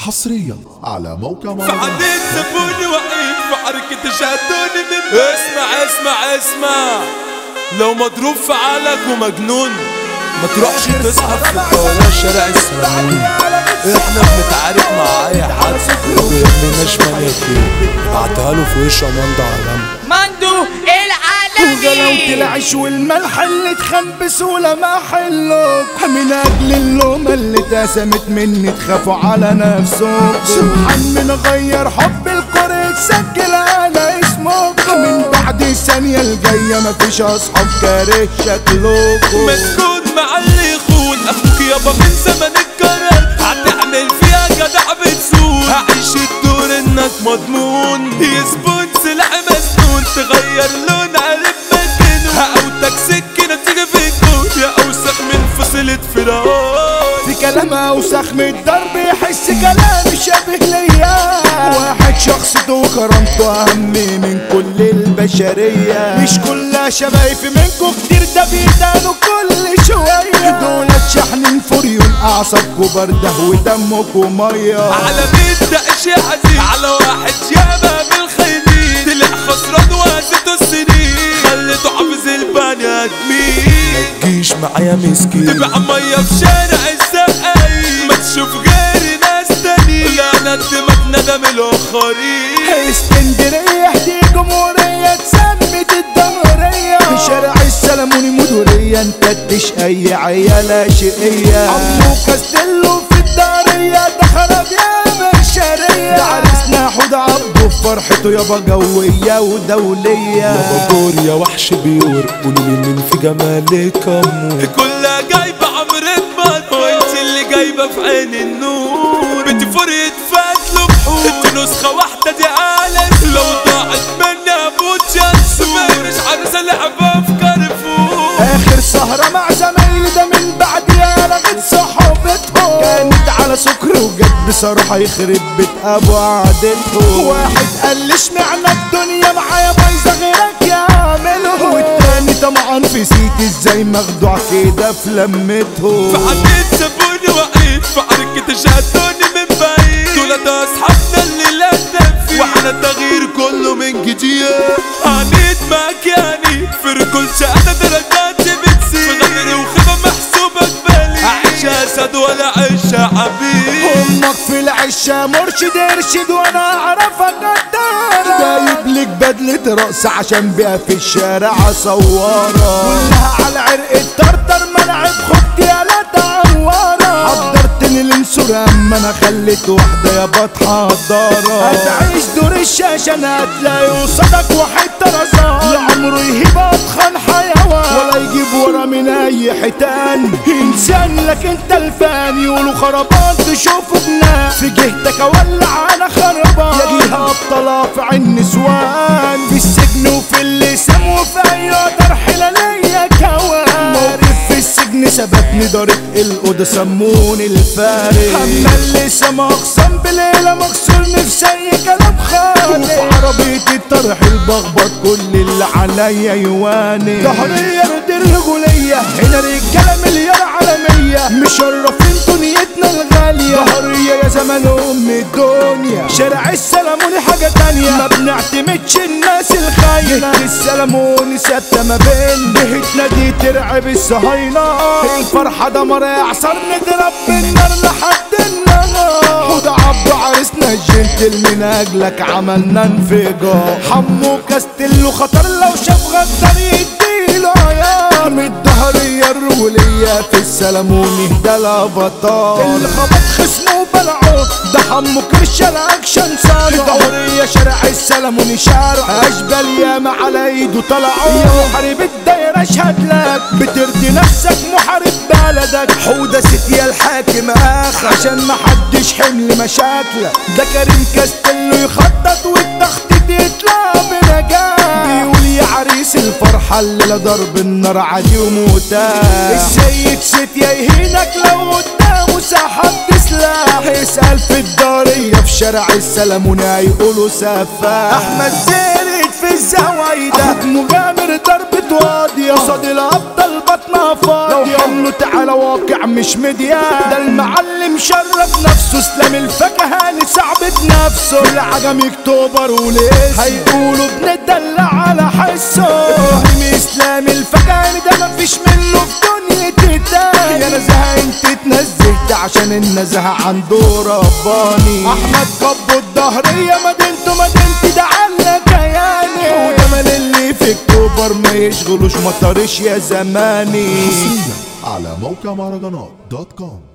حصريا على موقع في مهرجانات عدين سابوني وقيت في حركة شدوني من اسمع اسمع اسمع لو مضروب في عقلك ومجنون ما تروحش تسهر في الطاولة شارع السلامون احنا بنتعارك مع اي حد ما بيهمناش مناخير بعتها له في وش اماندا علم مندو وجلوت العالمي العيش والملح اللي اتخان بسهولة ما حلوك من أجل اللومة اللي اتقسمت مني تخافوا على نفسكم سبحان من غير حب الكرة يتسجل على اسمكم من بعد الثانية الجاية مفيش أصحاب كاره شكلكم مسكون مع اللي يخون اخوك يابا من زمن الكرل هتعمل فيها جدع بتسون هعيش الدور انك مضمون يسبون سلع مسنون تغير لون قلب مجنون هقوتك سكينة تيجي في الكون يا اوسخ من فصلة فرعون في كلام أوسخ من الضرب يحس كلامي شبه ليا واحد شخصيته وكرامته أهم من كل البشرية مش كلها شبايف منكم كتير ده بيدانوا كل شوية دول شحن فريون أعصابكم باردة ودمكم مية على مين ده اشياء عزيز على واحد ياما من الخاينين طلع خسران وهزته السنين خليته حافظ البني ادمين جيش معايا مسكين تبع مية في شارع السقاي ما تشوف غير ناس تاني لا ندمك ندم الاخرين اسكندرية دي جمهورية اتسمت الدمرية في شارع السلموني مدورية انتدش اي عيالة شقية عمو كاستيلو في الدارية ده خرب يا بشرية ده عرسنا حود عبده في فرحته يابا جوية ودولية بابور يا وحش بيور قولوا لي مين في جمالك امور كلها جايبة عمرك ما وانت اللي جايبة في عين النور بنتي فرقة فتلو بحور انت نسخة واحدة دي عالم لو ضاعت مني اموت يا نسور مش عارسة لعبة في كارفور اخر سهرة مع زمايلي ده من بعد يا لغت صحبتهم كانت على سكر وجد بصراحة يخرب بيت ابو عادتهم واحد قال لي اشمعنى الدنيا معايا بايظة غيرك يعمله والتاني طمعان في سيتي ازاي مخدوع كده في لمتهم في حديد سابوني وقيت في حركة شدوني من بعيد دول ده اصحابنا اللي لا تنفي وعلى التغيير كله من جديد عنيد معاك يعني في ركول انا درجاتي بتزيد في غيري وخيبة محسوبة بالي اعيش اسد ولا عيش عبيد امك في العشة مرشد ارشد وانا اعرفك قدارة جايب لك بدلة رقص عشان بيها في الشارع صورة كلها على عرق الطرطر ملعب خدتي يا لا تعورة حضرتني الانسورة اما انا خليت واحدة يا بتحضرة هتعيش دور الشاشة انا هتلاقي قصادك واحد طرزان لعمره يهيب اتخن حيوان ولا يجيب ورا من اي حيتان انسان لك انت الفان يقولوا خربان تشوفه جنان في جهتك اولع انا خربان يا جهة ابطالة في عين نسوان في السجن وفي اللسان وفي اي ترحلة ليا كوان موقف في السجن ثبتني دارت الأوضة سموني الفارق أما اللي سما أقسم بليلة مكسورني في زي كلام خالي وفي عربية الطرح البخبط كل اللي عليا يواني ظهرية رد الرجولية هنا رجالة مليار عالمية مشرفين دنيتنا الغالية ظهرية يا زمان أم الدنيا شارع السلموني حاجة تانية ما بنعتمدش الناس الخاينة السلموني ثابتة ما بين بهتنا دي ترعب الصهاينة الفرحة دمر اعصر نضرب بالنار لحد النهار حوض عبد عرسنا الجنتل من اجلك عملنا انفجار حمو كاستيلو خطر لو شاف غدار يديله عيار من الدهرية الرولية في السلموني ده الافاتار اللي خبط خصمه بلعه ده حمو كرش الاكشن صار ظهرية شارع السلموني شارع اشبال ياما على ايده طلعوا يا محارب الدايرة اشهد لك بترضي نفسك محارب بلدك حودة ستيا الحاكم اخر عشان محدش حمل مشاكلك ده كريم كاستيلو يخطط والتخطيط يطلع بنجاح بيقول يا عريس الفرحة اللي لا ضرب النار عادي وموتاه السيد ستيا يهينك لو قدامه سحب سلاح اسأل في الدارية في شارع السلموني هيقولوا سفاح احمد زيرت في الزوايدة مغامر ضربة واضية قصاد الابطال بطن ما فاضي لو حمله تعالى واقع مش مديان ده المعلم شرف نفسه اسلام الفكهاني صعبة نفسه العجم اكتوبر ولسه هيقولوا بندلع على حسه ابراهيم اسلام الفكهاني ده مفيش منه في دنيا تاني يا نزهة انت اتنزهت عشان النزهة عنده رباني احمد كبو الظهرية مدينته مدينتي ده على كياني وجمال اللي في اكتوبر ما يشغلوش مطرش يا زماني على موقع مهرجانات دوت كوم